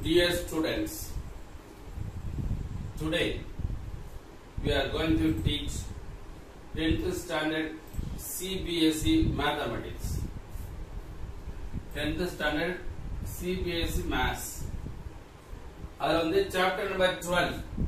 Dear students, today we are going to teach 10th standard CBSE mathematics. 10th standard CBSE maths. அதுல வந்து chapter number 12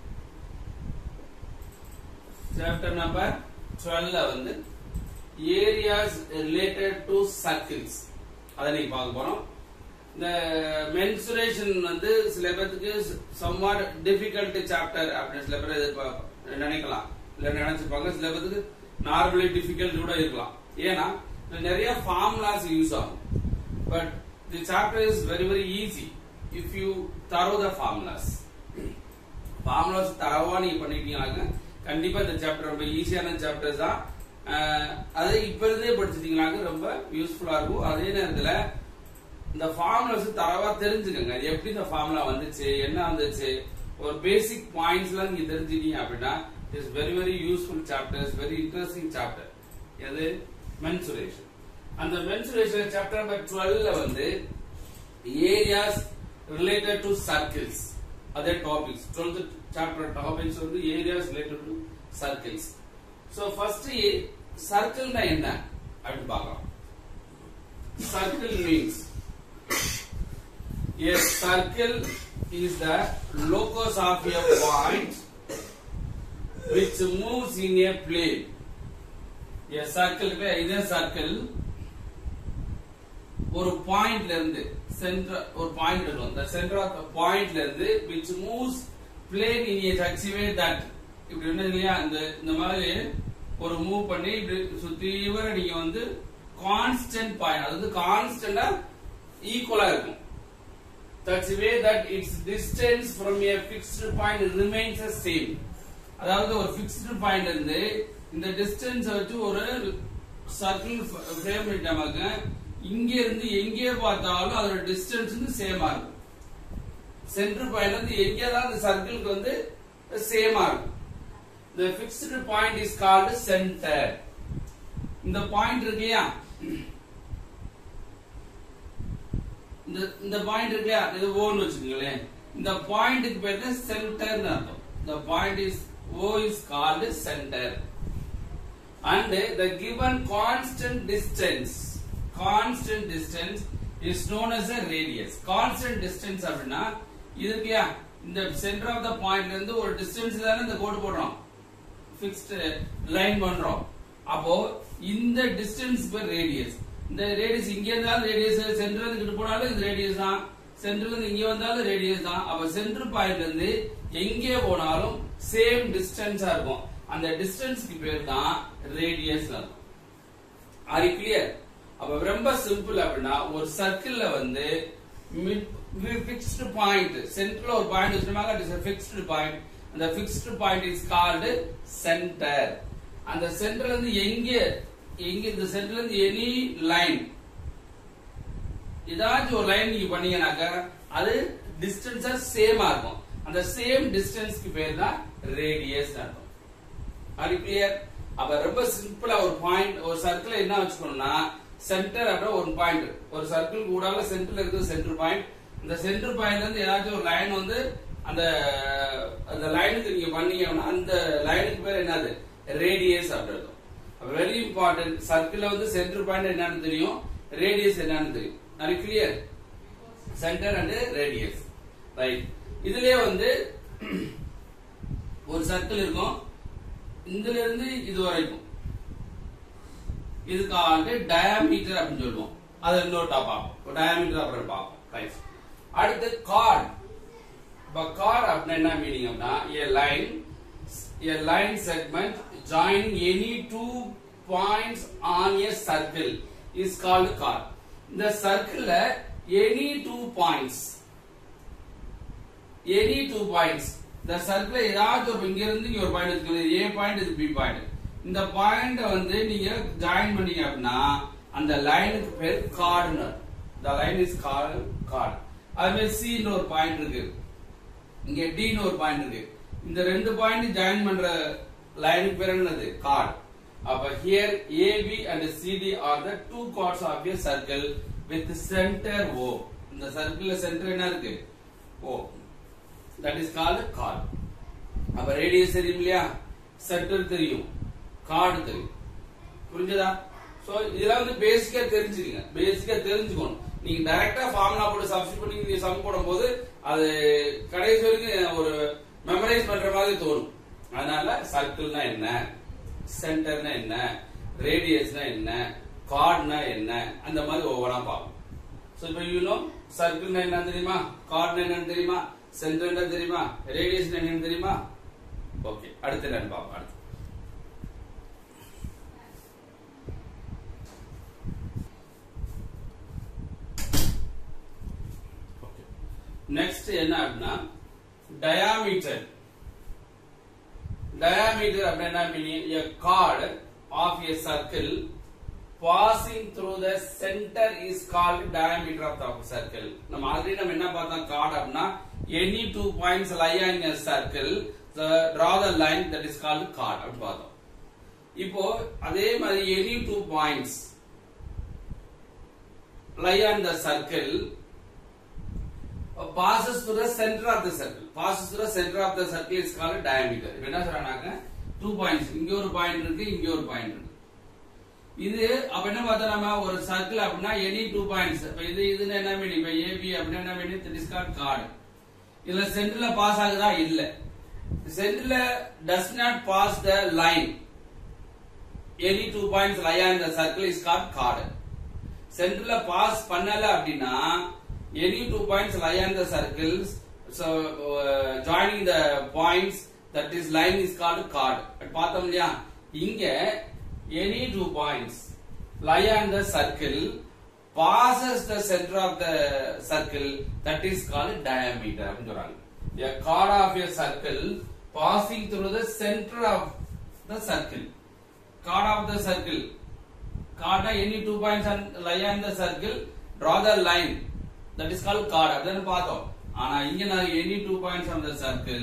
chapter number 12 வந்து areas related to circles அதை நீங்க பார்க்க போறோம் இந்த மென்சுரேஷன் வந்து சில பேருக்கு சம்வாட் டிஃபிகல்ட் சாப்டர் அப்படின்னு சில பேர் எதிர்பார்ப்ப- நினைக்கலாம் இல்ல நினைச்சிருப்பாங்க சில பேருக்கு நார்மலி டிஃபிகல்ட் கூட இருக்கலாம் ஏன்னா இதுல நிறைய ஃபார்முலாஸ் யூஸ் ஆகும் but the chapter is very very easy if you thorough the formulas formulas தரவா நீங்க பண்ணிட்டீங்கன்னாக்க கண்டிப்பா இந்த சாப்டர் ரொம்ப ஈஸியான சாப்டர்ஸ் தான் அஹ், அதை இப்ப இருந்தே படிச்சிட்டீங்கன்னாக்க ரொம்ப யூஸ்ஃபுல்லா இருக்கும் அதே நேரத்துல இந்த ஃபார்முலாஸ் தரவா தெரிஞ்சுக்கங்க இது எப்படி இந்த ஃபார்முலா வந்துச்சு என்ன வந்துச்சு ஒரு பேசிக் பாயிண்ட்ஸ் எல்லாம் நீங்க தெரிஞ்சுட்டீங்க அப்படின்னா it's very very useful chapters very interesting chapter எது மென்சுரேஷன் அந்த மென்சுரேஷன் சாப்டர் நம்பர் டுவெல்ல வந்து ஏரியாஸ் ரிலேட்டட் டு சர்க்கிள்ஸ் அதே டாபிக்ஸ் டுவெல்த் சாப்டர் டாபிக்ஸ் வந்து areas related to circles so first சர்க்கிள்னா என்ன அப்படின்னு பார்க்கலாம் circle means a circle is the locus of a point which moves in a plane a circle இதே circle ஒரு பாயிண்ட்ல இருந்து சென்டர் ஒரு பாயிண்ட் இருக்கும் the center of the பாயிண்ட்ல இருந்து which moves plane in a such way that இப்படி என்ன இல்லையா இந்த இந்த மாதிரி ஒரு மூவ் பண்ணி இப்படி சுத்தி வர நீங்க வந்து கான்ஸ்டன்ட் பாயிண்ட் அதாவது கான்ஸ்டன்டா ஈக்குவலா இருக்கும் such way that its distance from a fixed point remains the same அதாவது ஒரு fixed பாயிண்ட் இருந்து இந்த டிஸ்டன்ஸ் வச்சு ஒரு சர்க்கிள் ஃப்ரேம் பண்ணிட்டாங்க இங்க இருந்து எங்கே பார்த்தாலும் அதோட டிஸ்டன்ஸ் வந்து சேமா இருக்கும் சென்டர் பாயிண்ட் வந்து எங்கே தான் அந்த சர்க்கிளுக்கு வந்து சேமா இருக்கும் the fixed point is called center இந்த பாயிண்ட் இருக்கு இல்லையா இந்த இந்த பாயிண்ட் இருக்கு இல்லையா இது ஓன்னு வச்சுக்கோங்களேன் இந்த பாயிண்ட்டுக்கு பேர் தான் சென்டர்னு அர்த்தம் the point is o is called center and the given constant distance constant distance is known as a radius constant distance அப்படின்னா இது இருக்கு இல்லையா இந்த சென்டர் ஆஃப் த பாயிண்ட்ல இருந்து ஒரு டிஸ்டன்ஸ் தானே இந்த கோடு போடுறோம் ஃபிக்ஸ்ட் லைன் பண்றோம் அப்போ இந்த டிஸ்டன்ஸ் பேர் ரேடியஸ் இந்த ரேடியஸ் இங்க இருந்தாலும் ரேடியஸ் சென்டர்ல இருந்து இங்கிட்டு போனாலும் இது ரேடியஸ் தான் சென்டர்ல இருந்து இங்க வந்தாலும் ரேடியஸ் தான் அப்ப சென்டர் பாயிண்ட்ல இருந்து எங்கே போனாலும் சேம் டிஸ்டன்ஸா இருக்கும் அந்த டிஸ்டன்ஸ்க்கு பேர் தான் ரேடியஸ் இருக்கும் ஆர் கிளியர் அப்ப ரொம்ப சிம்பிள் அப்படின்னா ஒரு சர்க்கிள்ல வந்து ஃபிக்ஸ்டு பாயிண்ட் சென்டர்ல ஒரு பாயிண்ட் வச்சிருப்பாங்க இட் இஸ் ஃபிக்ஸ்டு பாயிண்ட் அந்த fixed point is called centre அந்த சென்டர்ல இருந்து எங்க எங்க இந்த சென்டர்ல இருந்து எனி லைன் ஏதாச்சும் ஒரு லைன் நீங்க பண்ணீங்கன்னாக்க அது டிஸ்டன்ஸா சேமா இருக்கும் அந்த சேம் டிஸ்டன்ஸ்க்கு பேர் தான் ரேடியஸ் அர்த்தம் அது கிளியர் அப்ப ரொம்ப சிம்பிளா ஒரு பாயிண்ட் ஒரு சர்க்கிள் என்ன வச்சுக்கணும்னா சென்டர் அப்படின்னா ஒரு பாயிண்ட் ஒரு சர்க்கிள் கூடால சென்டர்ல இருக்குது சென்டர் பாயிண்ட் இந்த சென்டர் பாயிண்ட்ல இருந்து ஏதாச்சும் ஒரு லைன் வந்து அந்த அந்த லைனுக்கு நீங்க பண்ணீங்கன்னா அந்த லைனுக்கு பேர் என்னது ரேடியஸ் அப்படின்றது வெரி இம்பார்ட்டன்ட் சர்க்கிள்ல வந்து சென்டர் பாயிண்ட் என்னன்னு தெரியும் ரேடியஸ் என்னன்னு தெரியும் அது clear centre and radius right இதுலயே வந்து ஒரு சர்க்கிள் இருக்கும் இதுல இருந்து இது வரைக்கும் இதுக்கு வந்து டயாமீட்டர் அப்படின்னு சொல்லுவோம் அது இன்னொரு டாப் பார்ப்போம் டயாமீட்டர் அப்புறம் பார்ப்போம் ரைட் அடுத்து கார்ட் இப்ப கார்ட் அப்படின்னா என்ன மீனிங் அப்படின்னா a line a line segment joining any two points on a circle is called chord இந்த சர்க்கிள்ல any two points any two points இந்த சர்க்கிள் ஏதாச்சும் ஒரு இங்க இருந்து இங்க ஒரு பாயிண்ட் வச்சுக்கணும் ஏ பாயிண்ட் இது பி பாயிண்ட் இந்த பாயிண்ட் வந்து நீங்க ஜாயின் பண்ணீங்க அப்படின்னா அந்த லைனுக்கு பேர் கார்டுன்னு இந்த லைன் இஸ் கார்டு கார்டு அது மாதிரி சின்னு ஒரு பாயிண்ட் இருக்கு இங்க டின்னு ஒரு பாயிண்ட் இருக்கு இந்த ரெண்டு பாயிண்ட் ஜாயின் பண்ற லைனுக்கு பேர் என்னது கார்டு அப்ப here AB and CD are the two chords of a circle with centre O இந்த சர்க்கிள்ல சென்டர் என்ன இருக்கு O that is called chord அப்ப ரேடியஸ் தெரியும் இல்லையா சென்டர் தெரியும் கார்டு தெரியும் புரிஞ்சதா சோ இதெல்லாம் வந்து பேசிக்கா தெரிஞ்சுக்கங்க பேசிக்கா தெரிஞ்சுக்கணும் நீங்க டைரக்டா ஃபார்முலா போட்டு சப்ஸ்டிட் பண்ணி நீங்க சம் போடும்போது அது கடைசி வரைக்கும் ஒரு மெமரைஸ் பண்ற மாதிரி தோணும் அதனால சர்க்கிள்னா என்ன சென்டர்னா என்ன ரேடியஸ்னா என்ன கார்டுனா என்ன அந்த மாதிரி ஒவ்வொன்றா பார்ப்போம் சோ இப்போ யூ நோ சர்க்கிள்னா என்ன தெரியுமா கார்டுனா என்னன்னு தெரியுமா சென்டர் என்ன தெரியுமா ரேடியஸ் என்னன்னு தெரியுமா ஓகே அடுத்து என்னன்னு பார்ப்போம் அடுத்து நெக்ஸ்ட் என்ன அப்படின்னா டயாமீட்டர் டயாமீட்டர் அப்படின்னா meaning a chord of a circle passing through the center is called diameter of the circle நம்ம ஆல்ரெடி நம்ம என்ன பார்த்தோம் chord அப்படின்னா any two points lie in a circle the draw the line that is called chord அப்படி பார்த்தோம் இப்போ அதே மாதிரி any two points lie on the circle passes through the center of the circle passes through the center of the circle is called diameter இப்போ என்ன சொல்றாங்க two points இங்க ஒரு பாயிண்ட் இருக்கு இங்க ஒரு பாயிண்ட் இருக்கு இது அப்ப என்ன பார்த்தா நம்ம ஒரு சர்க்கிள் அப்படின்னா எனி டூ பாயிண்ட்ஸ் இப்ப இது இதுன்னு என்ன மீனிங் இப்ப ஏபி அப்படின்னா என்ன மீனிங் திட் இஸ் கால்ட் கார்டு இதுல சென்டர்ல பாஸ் ஆகுதா இல்ல சென்டர்ல does not pass the line any two points லையா இந்த சர்க்கிள் இஸ் கால்ட் கார்டு சென்டர்ல பாஸ் பண்ணல அப்படின்னா any two points lie on the circles so uh, joining the points that is line is called chord But பார்த்தோம் இல்லையா இங்க any two points lie on the circle passes the center of the circle that is called diameter அப்படின்னு சொல்றாங்க a chord of a circle passing through the center of the circle chord of the circle chord any two points on lie on the circle draw the line that is called chord அதான் பார்த்தோம் ஆனா இங்க நான் any two points on the circle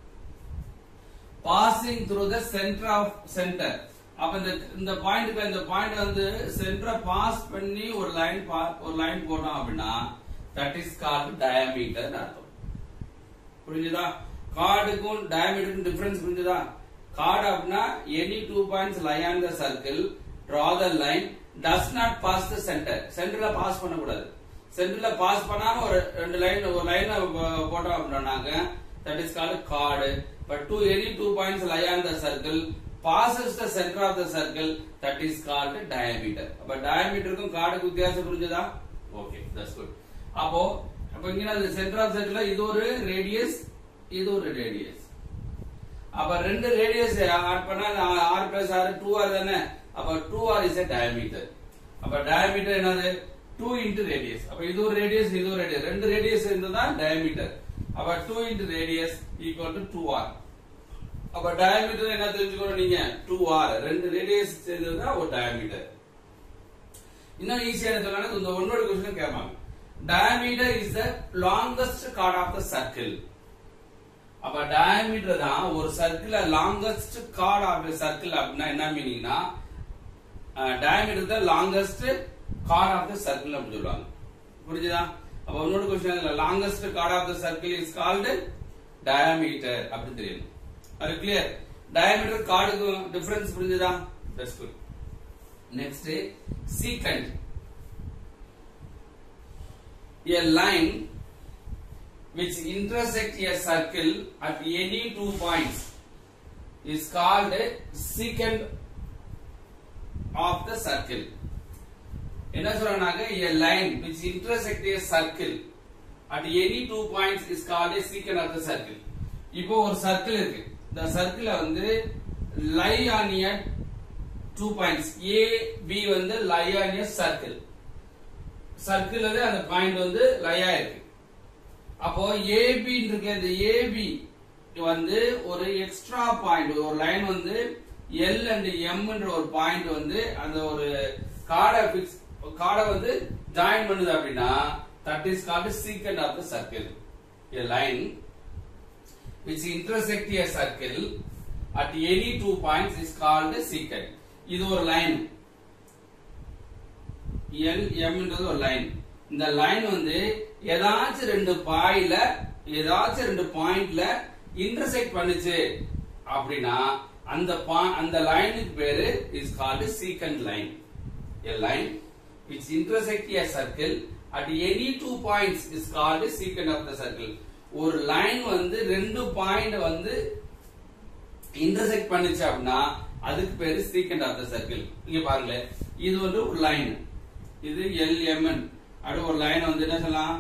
passing through the center of center அப்ப இந்த இந்த பாயிண்ட்க்கு இந்த point வந்து சென்டரை பாஸ் பண்ணி ஒரு லைன் ஒரு லைன் போட்டோம் அப்படின்னா தட் இஸ் கால்ட் டயாமீட்டர் அர்த்தம் புரிஞ்சுதா கார்டுக்கும் டயாமீட்டருக்கும் டிஃபரன்ஸ் புரிஞ்சுதா கார்டு அப்படின்னா any two points lie on the circle draw the line does not pass the centre சென்டர்ல பாஸ் பண்ணக்கூடாது சென்டர்ல பாஸ் பண்ணாம ஒரு ரெண்டு லைன் ஒரு லைன் போட்டோம் அப்படின்னாங்க that is called chord but two any two points lie on the circle passes the center of the circle that is called diameter அப்ப diameterக்கும் கார்டுக்கு வித்தியாசம் புரிஞ்சதா ஓகே தட்ஸ் குட் அப்போ அப்ப இங்க அந்த சென்டர் ஆஃப் சர்க்கிள் இது ஒரு ரேடியஸ் இது ஒரு ரேடியஸ் அப்ப ரெண்டு ரேடியஸ் ஆட் பண்ணா R plus R two R தானே அப்ப two R is a diameter அப்ப diameter என்னது டூ இன்டு ரேடியஸ் அப்ப இது ஒரு ரேடியஸ் இது ஒரு ரேடியஸ் ரெண்டு ரேடியஸ் இருந்ததுதான் டயமீட்டர் அப்ப two into radius equal to two R அப்ப டயமீட்டர் என்ன தெரிஞ்சுக்கணும் நீங்க டூ ஆர் ரெண்டு ரேடியஸ் சேர்ந்ததுதான் ஒரு டயமீட்டர் இன்னும் ஈஸியான சொல்லணும் இந்த ஒன்னோட கொஸ்டின் கேட்பாங்க diameter is the longest chord of the circle அப்ப டயமீட்டர் தான் ஒரு circle longest chord of circle அப்படின்னா என்ன மீனிங்னா டயமீட்டர் தான் longest chord of the circle அப்படின்னு சொல்லுவாங்க புரிஞ்சுதா அப்ப இன்னொரு question longest chord of the circle is called diameter அப்படின்னு தெரியும் அது கிளியர் டயாமீட்டர் கார்டுக்கும் டிஃபரன்ஸ் புரிஞ்சுதா that's good next secant a line which intersect a circle at any two points is called a secant of the circle என்ன சொல்றாங்க a line which intersect a circle at any two points is called a secant of the circle இப்போ ஒரு circle இருக்கு இந்த சர்க்கிள வந்து லை on a two points a b வந்து லை on a circle circle அந்த பாயிண்ட் வந்து லையா இருக்கு அப்போ ஏபி இருக்கு இந்த ஏபி வந்து ஒரு எக்ஸ்ட்ரா பாயிண்ட் ஒரு லைன் வந்து எல் அண்ட் எம்ன்ற ஒரு பாயிண்ட் வந்து அந்த ஒரு கார்டை பிக்ஸ் கார்டை வந்து ஜாயின் பண்ணுது அப்படின்னா that is called secant of the circle a line which intersect a circle at any two points is called secant இது ஒரு லைன் எல் எம்ன்றது ஒரு லைன் இந்த லைன் வந்து ஏதாச்சும் ரெண்டு பாயில ஏதாச்சும் ரெண்டு பாயிண்ட்ல இன்டர்செக்ட் பண்ணுச்சு அப்படின்னா அந்த pa- அந்த லைனுக்கு பேரு is called secant line a line which intersect a circle at any two points is called secant of the circle ஒரு லைன் வந்து ரெண்டு பாயிண்ட் வந்து இன்டர்செக்ட் பண்ணுச்சு அப்படின்னா அதுக்கு பேரு சீக்கண்ட் ஆஃப் த சர்க்கிள் இங்க பாருங்களேன் இது வந்து ஒரு லைன் இது எல்எம்என் அடுத்து ஒரு லைன் வந்து என்ன சொல்லலாம்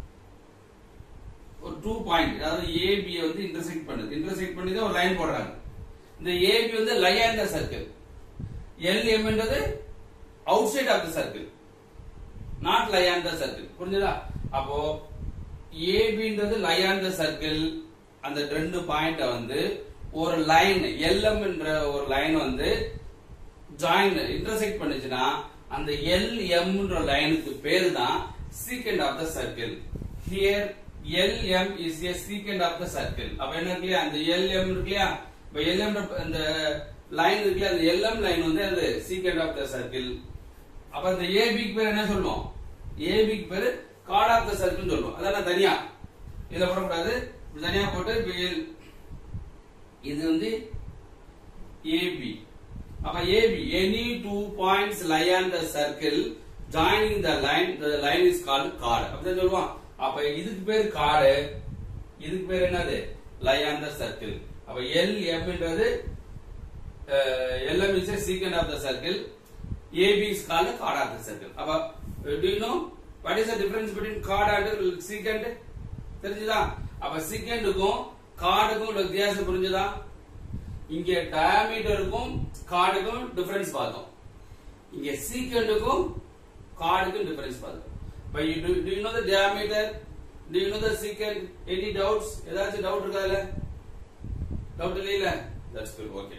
ஒரு டூ பாயிண்ட் அதாவது ஏபி வந்து இன்டர்செக்ட் பண்ணுது இன்டர்செக்ட் பண்ணி தான் ஒரு லைன் போடுறாங்க இந்த ஏபி வந்து லைன் த சர்க்கிள் எல்எம்ன்றது outside of the circle not line the circle புரிஞ்சுதா அப்போ ஏபின்றது லைன் த சர்க்கிள் அந்த ரெண்டு பாயிண்ட வந்து ஒரு லைன் எல்எம் என்ற ஒரு லைன் வந்து ஜாயின் இன்டர்செக்ட் பண்ணுச்சுன்னா அந்த எல் எம்ன்ற லைனுக்கு பேரு தான் secant of the circle here L M is a secant of the circle அப்ப என்ன இருக்கு இல்லையா அந்த எல் எம் இருக்கு இல்லையா இப்ப எல் எம் அந்த லைன் இருக்கு இல்லையா, அந்த எல் எம் லைன் வந்து அது சீக்கண்ட் ஆஃப் த சர்க்கிள் அப்ப இந்த ஏபிக்கு பேர் என்ன சொல்லுவோம் ஏபிக்கு பேரு கார்ட் ஆஃப் த சர்க்கிள் சொல்லுவோம் அதான் தனியா இதுல போடக்கூடாது இப்படி தனியா போட்டு இப்ப L- இது வந்து ஏபி அப்ப AB any two points lie on the circle joining the line the line is called chord அப்படிதான் சொல்லுவான் அப்ப இதுக்கு பேர் கார்டு இதுக்கு பேர் என்னது லை ஆன் த சர்க்கிள் அப்ப எல் எம்ன்றது LM is secant of the circle AB is called chord of the circle அப்ப do you know what is the difference between chord and secant தெரிஞ்சுதா அப்ப சீக்கண்டுக்கும் கார்டுக்கும் உள்ள வித்தியாசம் புரிஞ்சுதா இங்க டயாமீட்டருக்கும் கார்டுக்கும் டிஃபரன்ஸ் பார்த்தோம் இங்க சீக்கண்டுக்கும் கார்டுக்கும் டிஃபரன்ஸ் பார்த்தோம் by do do you know the diameter do you know the secant any doubts ஏதாச்சும் டவுட் இருக்கா இல்ல டவுட் இல்லையில that's good okay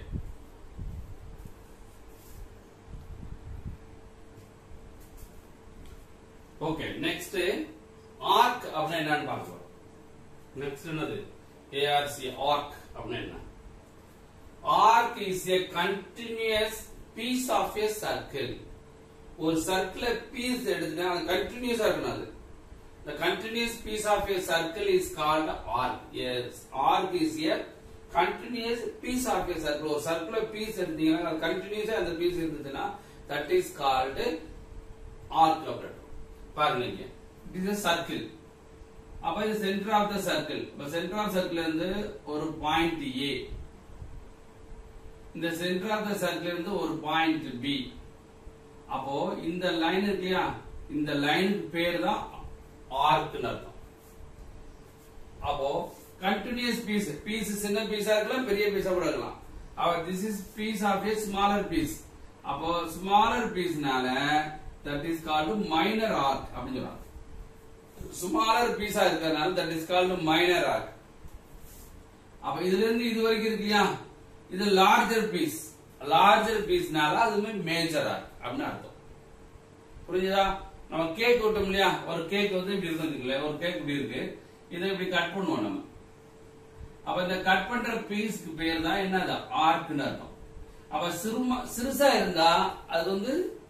okay next arc அப்படின்னா என்னன்னு பார்க்க போறோம் நெக்ஸ்ட் என்னது ஏஆர்சி ஆர்க் அப்படின்னா என்ன arc is a continuous piece of a circle ஒரு சர்க்கிள் பீஸ் எடுத்துட்டா அது கண்டினியூஸா இருக்கணும் அது the continuous piece of a circle is called arc yes arc is a continuous piece of a circle ஒரு சர்க்கிள் பீஸ் எடுத்தீங்கன்னா அது கண்டினியூஸா அந்த பீஸ் இருந்துச்சுன்னா that is called arc அப்படின்னு பாருங்க இங்க இது சர்க்கிள் அப்ப இது சென்டர் ஆஃப் த சர்க்கிள் இப்ப சென்டர் ஆஃப் சர்க்கிள் இருந்து ஒரு பாயிண்ட் ஏ இந்த சென்டர் ஆஃப் த சர்க்கிள் இருந்து ஒரு பாயிண்ட் பி அப்போ இந்த லைன் இருக்கு இல்லையா இந்த லைனுக்கு பேர் தான் ஆர்க்னு அர்த்தம் அப்போ கண்டினியூஸ் பீஸ் பீஸ் சின்ன பீஸா இருக்கலாம் பெரிய பீஸா கூட இருக்கலாம் அப்ப this is piece of a smaller piece அப்போ ஸ்மாலர் பீஸ்னால that is called minor arc அப்படின்னு சொல்றாங்க ஸ்மாலர் பீஸா இருக்கிறதுனால that is called minor arc அப்ப இதுல இருந்து இது வரைக்கும் இருக்கு இல்லையா இது லார்ஜர் பீஸ் லார்ஜர் பீஸ்னால அதுவுமே மேஜர் ஆர்க் அப்படின்னு அர்த்தம் புரிஞ்சுதா நம்ம கேக் விட்டோம் இல்லையா ஒரு கேக் வந்து இப்படி இருக்குங்களே ஒரு கேக் இப்படி இருக்கு இதை இப்படி கட் பண்ணுவோம் நம்ம அப்ப இந்த கட் பண்ற பீஸ்க்கு பேர் தான் என்னது ஆர்க்னு அர்த்தம் அப்ப சிறுமா சிறுசா இருந்தா அது வந்து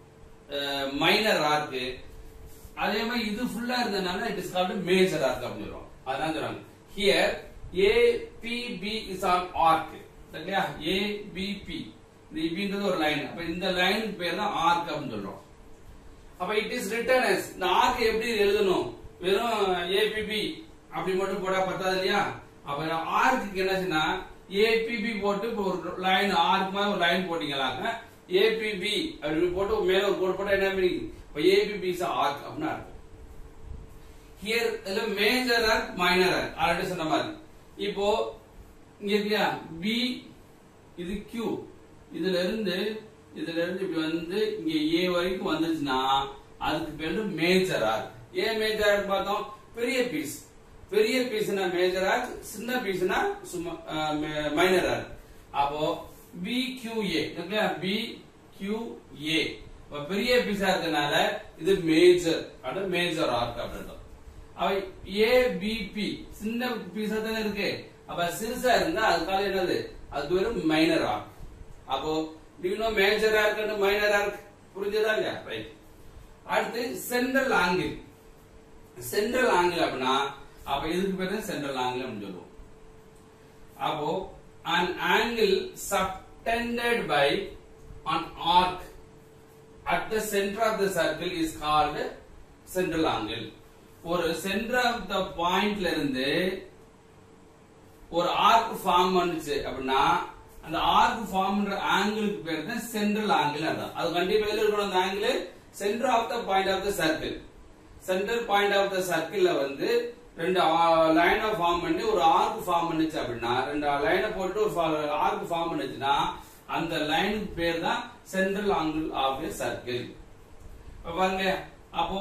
மைனர் ஆர்க் அதே மாதிரி இது ஃபுல்லா இருந்தனால it is called major arc அப்படின்னு சொல்றோம் அதான் சொல்றாங்க here A B B is an arc இல்லையா ஏ பி பி இந்த இபின்றது ஒரு லைன் அப்ப இந்த லைனுக்கு பேர் தான் ஆர்க் அப்படின்னு சொல்றோம் அப்ப இட் இஸ் ரிட்டன் as இந்த ஆர்க் எப்படி எழுதணும் வெறும் ஏபிபி அப்படி மட்டும் போட்டா பத்தாது இல்லையா அப்ப ஆர்க்கு என்னாச்சுன்னா ஏபிபி போட்டு இப்போ ஒரு லைன் ஆர்க் மாதிரி ஒரு லைன் போட்டீங்களாங்க ஏபிபி அப்படி போட்டு மேல ஒரு கோடு போட்டா என்ன மீனிங் இப்போ ஏபிபி இஸ் ஆர்க் அப்படின்னு அர்த்தம் ஹியர் இதுல major arc minor arc already சொன்ன மாதிரி இப்போ இங்க இருக்கியா பி இது கியூ இதுல இருந்து இதுல இருந்து இப்படி வந்து இங்க ஏ வரைக்கும் வந்துச்சுன்னா அதுக்கு பேரு மேஜர் ஆர்க் ஏன் மேஜர் ஆர்க் பார்த்தோம் பெரிய பீஸ் பெரிய பீஸ்னா மேஜர் ஆர்க் சின்ன பீஸ்னா சும்மா மைனர் ஆர்க் அப்போ B Q A B Q A பெரிய பீஸா இருக்கனால இது மேஜர் அது மேஜர் ஆர்க் அப்படின்னு அவ ஏ பி பி சின்ன பீஸா தானே இருக்கு அப்ப சிறுசா இருந்தா அதுக்காக என்னது அது வெறும் மைனர் ஆர்க் அப்போ டியூனோ major arc and minor arc புரிஞ்சதா இல்லையா ரைட் அடுத்து சென்ட்ரல் ஆங்கிள் சென்ட்ரல் ஆங்கிள் அப்படின்னா அப்ப இதுக்கு பேரு சென்ட்ரல் ஆங்கிள் அப்படின்னு சொல்லுவோம் அப்போ an angle subtended by an arc at the center of the circle is called central angle ஒரு சென்டர் ஆஃப் த பாயிண்ட்ல இருந்து ஒரு ஆர்க் ஃபார்ம் பண்ணுச்சு அப்படின்னா அந்த ஆர்க் ஃபார்ம் பண்ற ஆங்கிளுக்கு பேர் தான் சென்ட்ரல் ஆங்கிள் அதான் அது கண்டிப்பா எதுல இருக்கணும் அந்த angle centre of the point of the circle centre point of the சர்க்கிள்ல வந்து ரெண்டு லைனை ஃபார்ம் பண்ணி ஒரு ஆர்க் ஃபார்ம் பண்ணுச்சு அப்படின்னா ரெண்டு லைனை போட்டு ஒரு ஆர்க் ஃபார்ம் பண்ணுச்சுன்னா அந்த லைனுக்கு பேர் தான் central angle of a circle பாருங்க அப்போ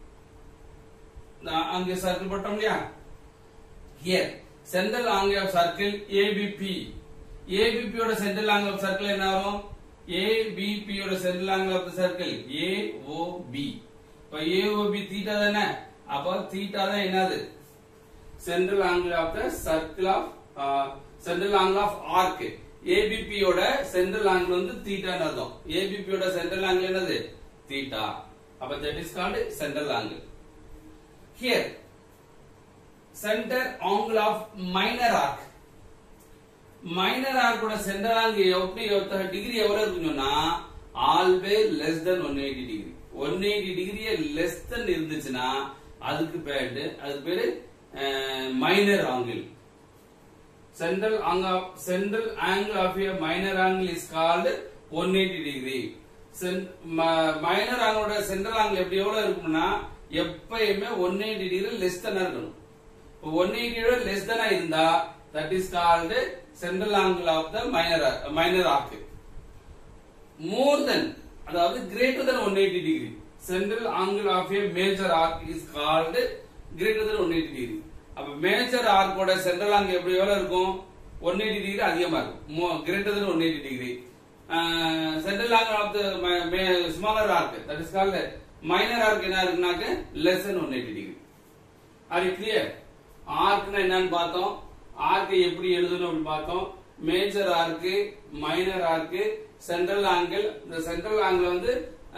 நான் அங்க சர்க்கிள் போட்டோம் இல்லையா here central angle of circle A B B ஏபிபியோட சென்ட்ரல் ஆங்கிள் ஆஃப் சர்க்கிள் என்ன வரும் ஏபிபியோட central angle of circle A O B இப்ப ஏஓபி தீட்டா தானே அப்ப தீட்டா தான் என்னது central angle of the circle of central angle of arc ஏபிபியோட சென்ட்ரல் ஆங்கிள் வந்து தீட்டான்னு அர்த்தம் ஏபிபியோட சென்ட்ரல் ஆங்கிள் என்னது தீட்டா அப்ப that is called central angle here centre angle of minor arc minor ஆர்க்கோட சென்டர் ஆங்கிள் எப்படி டிகிரி எவ்வளவு இருக்குன்னா always less than one eighty degree one eighty டிகிரியே லெஸ் தென் இருந்துச்சுன்னா அதுக்கு பேரு அதுக்கு பேரு minor angle central angle central angle of a minor angle is called one eighty degree minor ஆங்கிளோட சென்ட்ரல் ஆங்கிள் எப்படி எவ்வளவு இருக்கும்னா எப்பயுமே ஒன் எயிட்டி டிகிரி லெஸ் தானா இருக்கணும் ஒன் எயிட்டியோட லெஸ் தானா இருந்தா that is called central angle of the minor minor arc more than அதாவது greater than one eighty degree central angle of a major arc is called greater than one eighty degree அப்ப major ஆர்க்கோட central angle எப்படி எவ்வளவு இருக்கும் one eighty degree அதிகமா இருக்கும் greater than one eighty degree central angle of the smaller arc that is called minor arc என்ன இருக்குனாக்க less than one eighty degree are you clear ஆர்க்னா என்னன்னு பார்த்தோம் ஆர்க் எப்படி எழுதணும் அப்படின்னு பார்த்தோம் major arc minor arc central angle இந்த சென்ட்ரல் ஆங்கிள் வந்து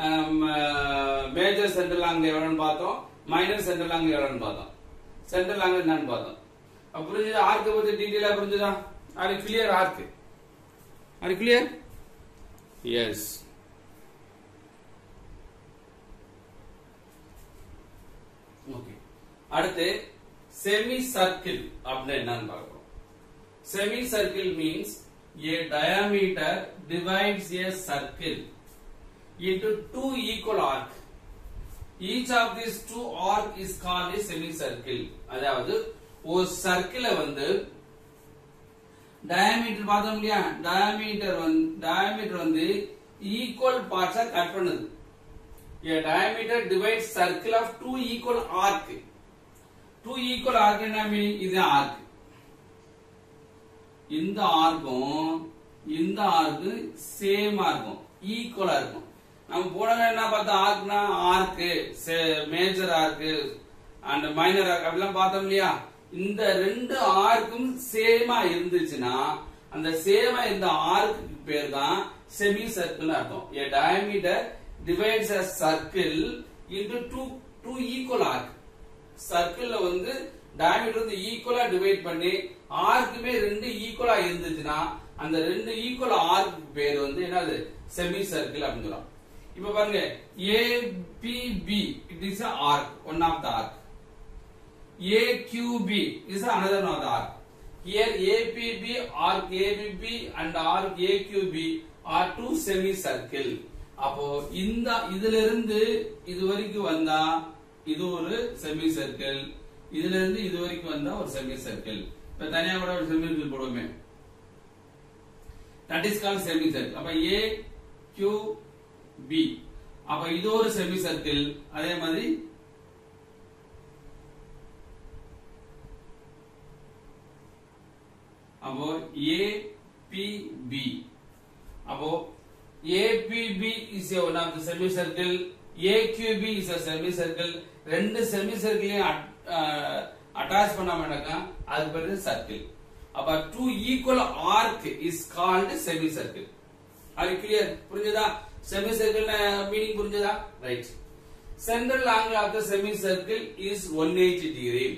மேஜர் சென்ட்ரல் ஆங்கிள் எவ்வளவுன்னு பார்த்தோம் மைனர் சென்ட்ரல் ஆங்கிள் எவ்வளவுன்னு பார்த்தோம் சென்ட்ரல் ஆங்கிள் என்னன்னு பார்த்தோம் அப்ப புரிஞ்சுதா ஆர்க்க பத்தி டீடைலா புரிஞ்சுதா are clear arc are clear yes okay அடுத்து செமி சர்க்கிள் அப்படின்னு என்னன்னு பார்க்கிறோம் semicircle means a diameter divides a circle into two equal arc each of these two arc is called a semicircle அதாவது ஒரு சர்க்கிள வந்து டயாமீட்டர் பார்த்தோம் இல்லையா diameter வந்து டயாமீட்டர் வந்து ஈக்குவல் பார்ட்ஸா கட் பண்ணுது a diameter divides circle of two equal arc two equal arc என்ன மீனிங் இது ஆர்க் இந்த ஆர்க்கும் இந்த ஆர்க்கு சேமா இருக்கும் ஈக்குவலா இருக்கும் நம்ம போன என்ன பார்த்தோம் ஆர்க்னா arc major arc and minor arc அப்படிலாம் பார்த்தோம் இல்லையா இந்த ரெண்டு ஆர்க்கும் சேமா இருந்துச்சுன்னா அந்த சேமா இந்த ஆர்க்கு பேர் தான் செமி சர்க்கிள் அர்த்தம் a diameter divides a circle into two two equal arc சர்க்கிள்ல வந்து டயமீட்டர் வந்து ஈக்குவலா டிவைட் பண்ணி ஆர்க்குமே ரெண்டு ஈக்குவலா இருந்துச்சுன்னா அந்த ரெண்டு ஈக்குவல் ஆர்க்கு பேர் வந்து என்னது செமி சர்க்கிள் அப்படின்னு சொல்றோம் இப்ப பாருங்க A B B it is arc one of the arc AQB is another one of the arc. Here APB, arc ABB and arc AQB are two semicircle. அப்போ இந்த இதுல இருந்து இது வரைக்கும் வந்தா இது ஒரு செமி சர்க்கிள் இதுல இருந்து இது வரைக்கும் வந்தா ஒரு செமி சர்க்கிள் இப்ப தனியா கூட ஒரு செமி சர்க்கிள் போடுவோமே that is call semi circle அப்ப ஏ கியூ பி அப்ப இது ஒரு செமி சர்க்கிள் அதே மாதிரி அப்போ ஏபிபி அப்போ A B B is one of the semi semicircle A Q B is a semicircle ரெண்டு செமி சர்க்கிளையும் அட்டாச் பண்ணாமனாக்கா அது பேரு சர்க்கிள் அப்ப two equal arc is called semicircle அது கிளியர் புரிஞ்சதா செமி சர்க்கிள் மீனிங் புரிஞ்சதா right central angle of the semi semicircle is one eighty degree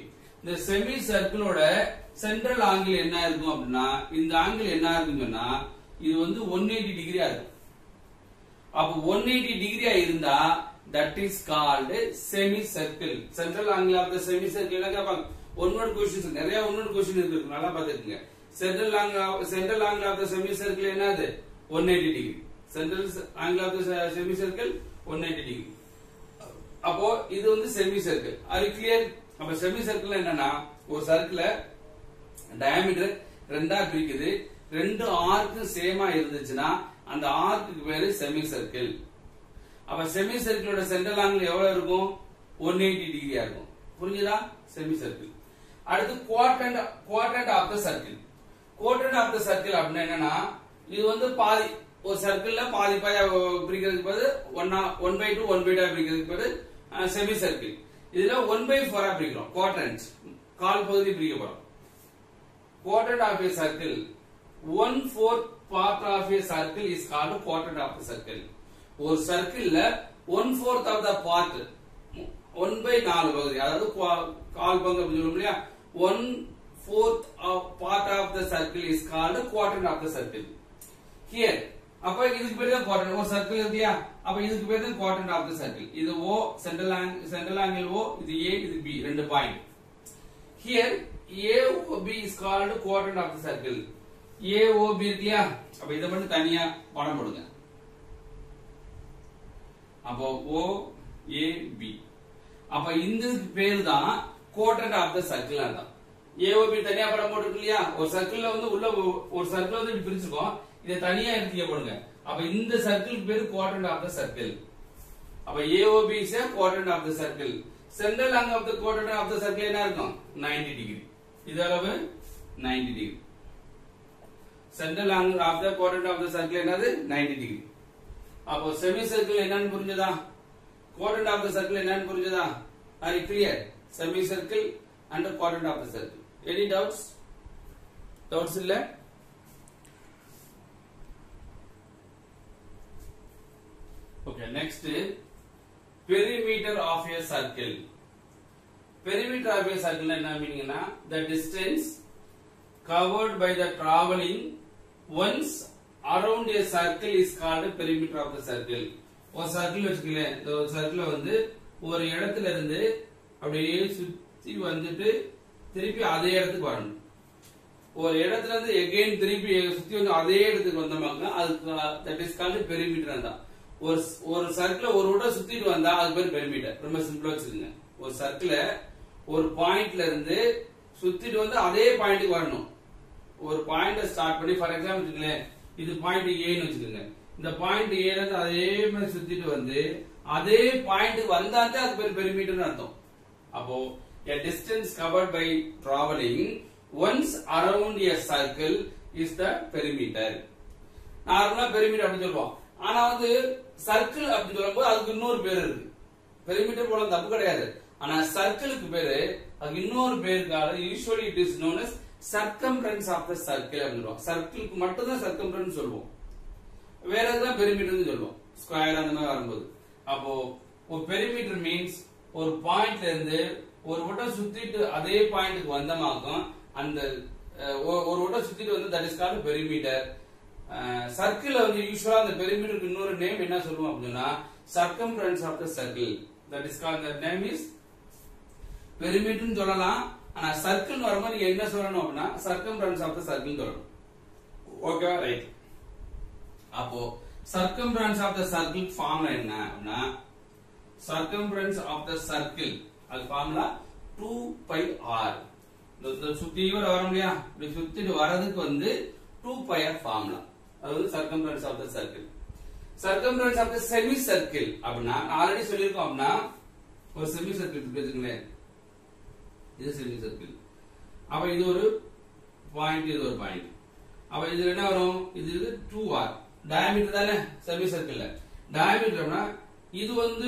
இந்த செமி சர்க்கிளோட சென்ட்ரல் ஆங்கிள் என்ன இருக்கும் அப்படின்னா இந்த ஆங்கிள் என்ன இருக்குன்னு சொன்னா இது வந்து ஒன் எயிட்டி டிகிரியா இருக்கும் அப்ப ஒன் எயிட்டி டிகிரியா இருந்தா that is called semicircle central angle of the semi semicircle கேட்பாங்க ஒன் வேர்ட் கொஸ்டின்ஸ் நிறைய ஒன் வேர்ட் கொஸ்டின் இருக்கு நல்லா பாத்துக்கங்க central angle central angle of the semi semicircle என்னது one eighty degree central angle of the semi semicircle one eighty degree அப்போ இது வந்து semi semicircle அது கிளியர் அப்ப செமி சர்க்கிள் என்னன்னா ஒரு சர்க்கிள டயாமீட்டர் ரெண்டா பிரிக்குது ரெண்டு ஆர்க்கும் சேமா இருந்துச்சுன்னா அந்த ஆர்க்குக்கு பேரு செமி சர்க்கிள் அப்ப செமி சர்க்கிளோட சென்ட்ரல் ஆங்கிள் எவ்வளவு இருக்கும் ஒன் எயிட்டி டிகிரியா இருக்கும் புரிஞ்சுதா செமி சர்க்கிள் அடுத்து quadrant quadrant of the circle quadrant of the circle அப்படின்னா என்னன்னா இது வந்து பாதி ஒரு சர்க்கிள்ல பாதி பாதியா பிரிக்கிறதுக்கு பதில் ஒன்னா one by two one by two பிரிக்கிறதுக்கு பதில் செமி சர்க்கிள் இதுல ஒன் பை ஃபோரா பிரிக்கிறோம் குவாட்ரண்ட் கால் பகுதி பிரிக்க போறோம் quadrant of a circle one fourth part of a circle is called quadrant of the circle ஒரு சர்க்கிள்ல one fourth of the part one by நாலு பகுதி அதாவது குவா- கால் பங்கு அப்படின்னு சொல்லுவோம் இல்லையா one fourth of part of the circle is called quadrant of the circle here அப்ப இதுக்கு பேர் தான் குவாட்ரண்ட் ஒரு சர்க்கிள் இருக்கு இல்லையா அப்ப இதுக்கு பேர் தான் குவாட்ரண்ட் ஆஃப் த சர்க்கிள் இது O central angle central angle O இது ஏ இது பி ரெண்டு point Here AOB is called quadrant of the circle. AOB இருக்கியா அப்ப இதை மட்டும் தனியா படம் போடுங்க அப்போ O A B அப்ப இந்த பேர் தான் quadrant of the circle அர்த்தம் AOB தனியா படம் போட்டுருக்கு இல்லையா ஒரு சர்க்கிள்ல வந்து உள்ள ஒ- ஒரு சர்க்கிள் வந்து இப்படி பிரிச்சிருக்கோம் இதை தனியா எடுத்து போடுங்க அப்ப இந்த சர்க்கிள் பேரு quadrant of the circle அப்ப AOB is a quadrant of the circle central angle of the quadrant of the circle என்ன இருக்கும் 90 டிகிரி இது அளவு 90 degree central angle of the quadrant of the circle என்னது 90 டிகிரி அப்போ semi circle என்னன்னு புரிஞ்சதா quadrant of the circle என்னன்னு புரிஞ்சதா are you clear semicircle and quadrant of the circle any doubts doubts இல்ல okay next perimeter of a circle perimeter of a circle என்ன மீனிங்னா the distance covered by the traveling once around a circle is called perimeter of the circle ஒரு circle வச்சுக்கல இந்த ஒரு சர்க்கிள வந்து ஒரு இடத்துல இருந்து அப்படியே சுத்தி வந்துட்டு திருப்பி அதே இடத்துக்கு வரணும் ஒரு இடத்துல இருந்து எகைன் திருப்பி சுத்தி வந்து அதே இடத்துக்கு வந்தோம்னாக்க அதுக்கு தட் இஸ் கால்டு பெரிமீட்டர் தான் ஒரு ஒரு சர்க்கிள ஒரு விட சுத்திட்டு வந்தா அது பேர் பெரிமீட்டர் ரொம்ப சிம்பிளா வச்சுக்கோங்க ஒரு சர்க்கிள ஒரு பாயிண்ட்ல இருந்து சுத்திட்டு வந்து அதே பாயிண்ட்டுக்கு வரணும் ஒரு பாயிண்ட ஸ்டார்ட் பண்ணி ஃபார் எக்ஸாம்பிள் வச்சுக்கங்களேன் இது பாயிண்ட் ஏன்னு வச்சுக்கோங்க இந்த பாயிண்ட் ஏல இருந்து அதே மாதிரி சுத்திட்டு வந்து அதே பாயிண்ட் வந்தாந்தே அது பேர் பெரிமீட்டர்னு அர்த்தம் அப்போ a distance covered by traveling once around a circle is the perimeter நார்மலா பெரிமீட்டர் அப்படின்னு சொல்லுவோம் ஆனா வந்து சர்க்கிள் அப்படின்னு சொல்லும்போது அதுக்கு இன்னொரு பேர் இருக்கு பெரிமீட்டர் போல தப்பு கிடையாது ஆனா சர்க்கிளுக்கு பேரு அதுக்கு இன்னொரு பேருக்காக usually it is known as circumference of the circle அப்படின்னு சொல்லுவோம் சர்க்கிளுக்கு மட்டும் தான் சர்க்கம்ஃபரன்ஸ் சொல்லுவோம் வேற எதுலாம் பெரிமீட்டர்னு சொல்லுவோம் ஸ்கொயர் அந்த மாதிரி வரும்போது அப்போ ஒரு பெரிமீட்டர் மீன்ஸ் ஒரு பாயிண்ட்ல இருந்து ஒரு வட்டம் சுத்திட்டு அதே பாயிண்ட்க்கு வந்தமாக்கும் அந்த அஹ், ஒரு- ஒரு வட்டம் சுத்திட்டு வந்து that is called perimeter circle வந்து யூஸ்வலா அந்த பெரிமீட்டருக்கு இன்னொரு நேம் என்ன சொல்லுவோம் அப்படின்னா circumference of the circle that is call the name is பெரிமீட்டர்னு சொல்லலாம் ஆனா சர்க்கிள் வரும்போது நீங்க என்ன சொல்லணும் அப்படின்னா சர்க்கம்ஃபரன்ஸ் ஆஃப் த சர்க்கிள் சொல்லணும் ஓகேவா ரைட் அப்போ circumference of the circle formula என்ன அப்படின்னா சர்க்கம்ஃபரன்ஸ் ஆஃப் த சர்க்கிள் அது ஃபார்முலா 2 பை ஆர் இந்த சுத்தி வர வரும் இல்லையா இப்படி சுத்திட்டு வரதுக்கு வந்து 2 பை ஆர் ஃபார்முலா அது வந்து circumference of the circle circumference of the semi semicircle அப்படின்னா ஆல்ரெடி சொல்லியிருக்கோம் அப்படின்னா ஒரு செமி சர்க்கிள் இருக்கு வச்சுங்களேன் இது செமி சர்க்கிள் அப்ப இது ஒரு பாயிண்ட் இது ஒரு பாயிண்ட் அப்ப இது என்ன வரும் இது இது டூ ஆர் டயமீட்டர் தானே செமி சர்க்கிள்ல டயமீட்டர்னா இது வந்து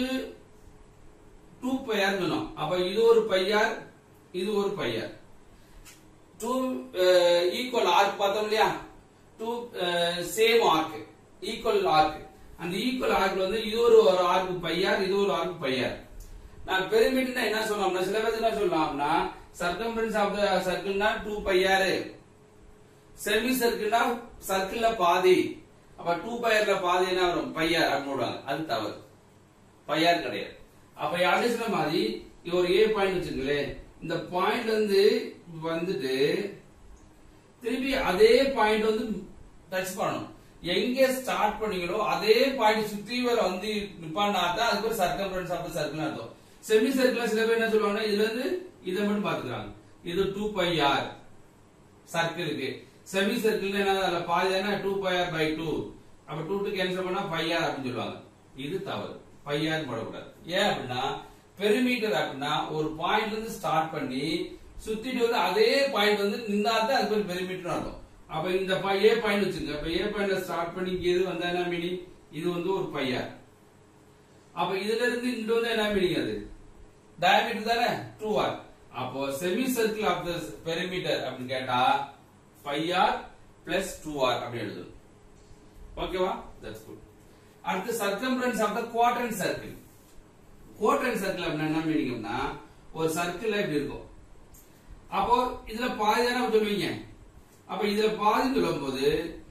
டூ பையார் சொன்னோம் அப்ப இது ஒரு பையார் இது ஒரு பையார் டூ ஈக்குவல் ஆர்க் பார்த்தோம் இல்லையா two same arc equal arc அந்த ஈக்குவல் ஆர்க்ல வந்து இது ஒரு ஒரு ஆர்க் பையார் இது ஒரு ஆர்க் பையார் நான் பெருமிட்னா என்ன சொல்லலாம்னா சில பேர் என்ன சொல்லலாம்னா சர்க்கம்பரன்ஸ் ஆஃப் த சர்க்கிள்னா டூ பை ஆர் செமி சர்க்கிள்னா சர்க்கிள்ல பாதி அப்ப டூ பையர்ல பாதி என்ன வரும் பையார் அப்படின்னு போடுவாங்க அது தவறு பையார் கிடையாது அப்ப யாரே சொன்ன மாதிரி இது ஒரு ஏ பாயிண்ட் வச்சுங்களேன் இந்த பாயிண்ட் வந்து வந்துட்டு திருப்பி அதே பாயிண்ட் வந்து டச் பண்ணணும் எங்க ஸ்டார்ட் பண்ணீங்களோ அதே பாயிண்ட் சுத்தி வர வந்து நிப்பாண்டா தான் அதுக்கு ஒரு சர்க்கம்பரன்ஸ் ஆஃப் சர்க்கிள் அர்த்தம் செமி சர்க்கிள் சில பேர் என்ன சொல்லுவாங்கன்னா இதுல இருந்து இதை மட்டும் பாத்துக்கிறாங்க இது டூ பை ஆர் சர்க்கிளுக்கு செமி சர்க்கிள் என்ன அதுல பாதி என்ன two pi r by two அப்ப டூ டு கேன்சல் பண்ணா பை ஆர் அப்படின்னு சொல்லுவாங்க இது தவறு பை ஆர் போடக்கூடாது ஏன் அப்படின்னா பெரிமீட்டர் அப்படின்னா ஒரு பாயிண்ட்ல இருந்து ஸ்டார்ட் பண்ணி சுத்திட்டு வந்து அதே பாயிண்ட் வந்து நின்னா தான் அது பேர் பெரிமீட்டர் அர்த்தம் அப்ப இந்த பை- ஏ பாயிண்ட் வச்சுங்க அப்ப ஏ பாயிண்ட்ல ஸ்டார்ட் பண்ணி இங்க இது வந்தா என்ன மீனிங் இது வந்து ஒரு பை ஆர் அப்ப இதுல இருந்து இங்க வந்து என்ன மீனிங் அது டயமீட்டர் தானே டூ ஆர் அப்போ semicircle of the perimeter அப்படின்னு கேட்டா pi r plus two r அப்படின்னு எழுதணும் ஓகேவா தட்ஸ் குட் அடுத்து circumference of the quadrant circle quadrant circle அப்படின்னா என்ன மீனிங் அப்படின்னா ஒரு சர்க்கிள் இப்படி இருக்கும் அப்போ இதுல பாதி தானே சொல்லுவீங்க அப்ப இதுல பாதி சொல்லும்போது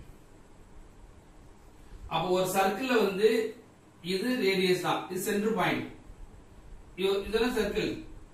அப்போ ஒரு சர்க்கிள்ல வந்து இது ரேடியஸ் தான் இது சென்டர் பாயிண்ட் இதெல்லாம் சர்க்கிள்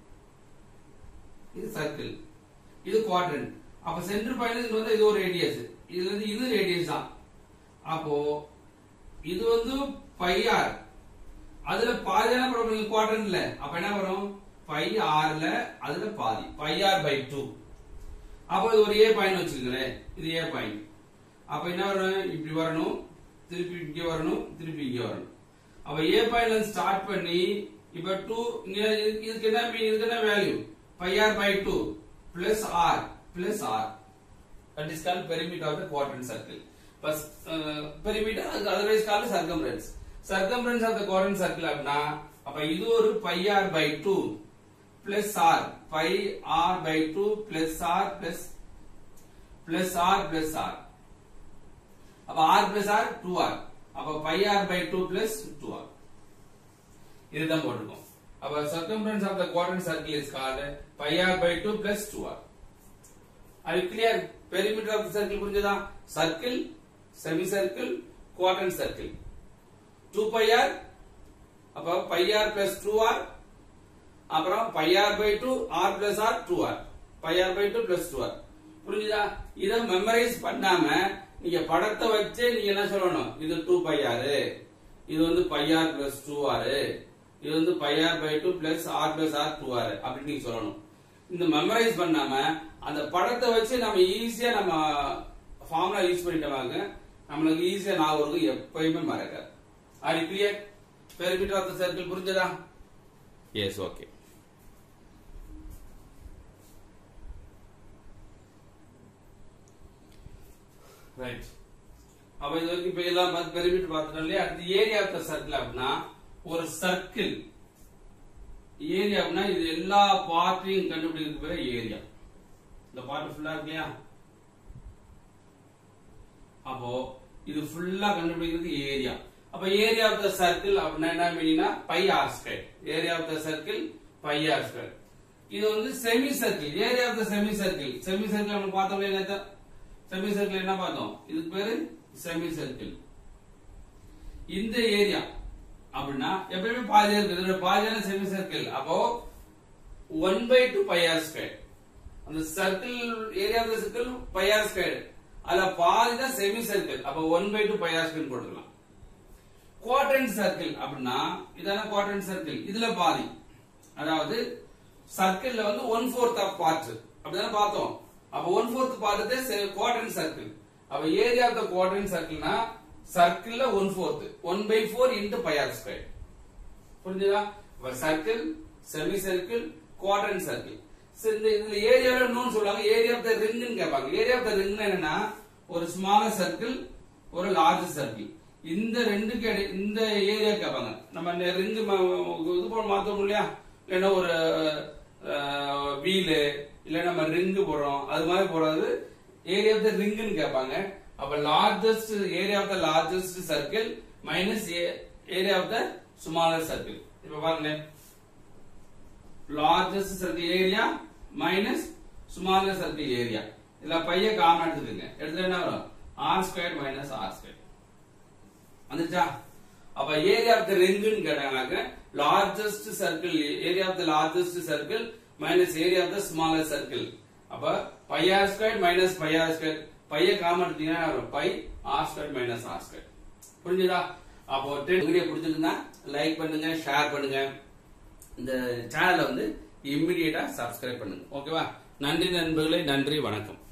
இது சர்க்கிள் இது குவாட்ரன் அப்ப சென்டர் பாயிண்ட் வந்து இது ஒரு ரேடியஸ் இதுல இருந்து இது ரேடியஸ் தான் அப்போ இது வந்து பை ஆர் அதுல பாதி என்ன ப்ராப்ளம் குவாட்ரன்ல அப்ப என்ன வரும் பை ஆர்ல அதுல பாதி பை ஆர் பை டூ அப்ப இது ஒரு ஏ பாயிண்ட் வச்சுக்கங்களேன் இது ஏ பாயிண்ட் அப்ப என்ன வரும் இப்படி வரணும் திருப்பி இங்க வரணும் திருப்பி இங்க வரணும் அப்ப ஏ பாயிண்ட்ல இருந்து ஸ்டார்ட் பண்ணி இப்ப டூ இங்க இதுக்கு- இதுக்கு என்ன மீ- இதுக்கு என்ன value pi r by two plus r plus r that is called perimeter of the quadrant circle பஸ் perimeter otherwise called circumference circumference of the quadrant circle அப்படின்னா அப்ப இது ஒரு pi r by two plus r pi r by two plus r plus plus r plus r அப்ப r plus R two R அப்ப pi r by two plus two r இதுதான் போட்டிருக்கோம் அப்ப circumference of the quadrant circle is called pi r by two plus two r அது clear perimeter of circle புரிஞ்சதா circle semi semicircle quadrant circle two pi r அப்ப pi r plus two r அப்புறம் pi r by two r plus R two r pi r by two plus two r புரிஞ்சுதா இத memorise பண்ணாம நீங்க படத்தை வச்சே நீங்க என்ன சொல்லணும் இது டூ பை ஆறு இது வந்து பை ஆர் பிளஸ் டூ ஆறு இது வந்து pi r by two plus r plus R two ஆறு அப்படின்னு நீங்க சொல்லணும் இந்த மெமரைஸ் பண்ணாம அந்த படத்தை வச்சு நம்ம ஈஸியா நம்ம ஃபார்முலா யூஸ் பண்ணிட்டோமாங்க நம்மளுக்கு ஈஸியா ஞாபகம் இருக்கும் எப்பயுமே மறக்காது are clear perimeter of the circle புரிஞ்சதா எஸ் ஓகே ரைட் அப்ப இது வரைக்கும் இப்ப எல்லாம் பார்த்து பெரிமீட்டர் பார்த்துட்டோம் இல்லையா அடுத்து ஏரியா ஆஃப் த சர்க்கிள் அப்படின்னா ஒரு சர்க்கிள் ஏரியா அப்படின்னா இது எல்லா பார்ட்டையும் கண்டுபிடிக்கிறது பேர் ஏரியா இந்த பார்ட் ஃபுல்லா இருக்கு இல்லையா அப்போ இது ஃபுல்லா கண்டுபிடிக்கிறது ஏரியா அப்ப ஏரியா ஆஃப் த சர்க்கிள் அப்படின்னா என்ன மீனிங்னா pi r square area of the circle pi r square இது வந்து semi circle area of the semi circle semi circle நம்ம பார்த்தோம் இல்லையா செமி சர்க்கிள் என்ன பார்த்தோம் இதுக்கு பேரு செமி சர்க்கிள் இந்த ஏரியா அப்படின்னா எப்பயுமே பாதி இருக்கு இதோட பாதியான செமி சர்க்கிள் அப்போ one by two pi r square அந்த circle area of the circle pi r square அதுல பாதி தான் செமி சர்க்கிள் அப்ப one by two pi r square போட்டுக்கலாம் குவாட்ரண்ட் சர்க்கிள் அப்படின்னா இதான குவாட்ரண்ட் சர்க்கிள் இதுல பாதி அதாவது சர்க்கிள்ல வந்து ஒன் ஃபோர்த் ஆஃப் பார்ட் அப்படிதானே பார்த்தோம் அப்ப one fourth part quadrant circle அப்ப ஏரியா ஆஃப் த குவாட்ரண்ட் சர்க்கிள்னா சர்க்கிள்ல one fourth one by four into pi r square புரிஞ்சுதா circle semi circle quadrant circle இந்த இதுல ஏரியால இன்னொன்னு சொல்லுவாங்க ஏரியா ஆஃப் த ரிங்னு கேட்பாங்க ஏரியா ஆஃப் த ரிங் என்னன்னா ஒரு ஸ்மாலர் சர்க்கிள் ஒரு லார்ஜ் சர்க்கிள் இந்த ரெண்டுக்கு இடை இந்த ஏரியா கேட்பாங்க நம்ம இந்த ரிங் இது போட மாத்தோம் இல்லையா இல்லைன்னா ஒரு வீலு இல்ல நம்ம ரிங்கு போடுறோம் அது மாதிரி போடுறது ஏரியா ஆஃப் த ரிங்னு கேட்பாங்க அப்ப largest area of the largest circle minus area of the smaller circle இப்ப பாருங்க largest circle area minus smaller circle area இதுல பைய காமன் எடுத்துக்கோங்க எடுத்துட்டு என்ன வரும் r square minus r square வந்துச்சா அப்ப ஏரியா ஆஃப் த ரிங்குன்னு கேட்டாங்கன்னாக்க largest circle area of the largest circle minus area of the smaller circle அப்ப pi r square minus pi r square பைய காமன் எடுத்தீங்கன்னா வரும் by r square minus r square புரிஞ்சுதா அப்போ வீடியோ பிடிச்சிருந்தா like பண்ணுங்க ஷேர் பண்ணுங்க இந்த சேனலை வந்து இம்மிடியேட்டா சப்ஸ்கிரைப் பண்ணுங்க ஓகேவா நன்றி நண்பர்களே நன்றி வணக்கம்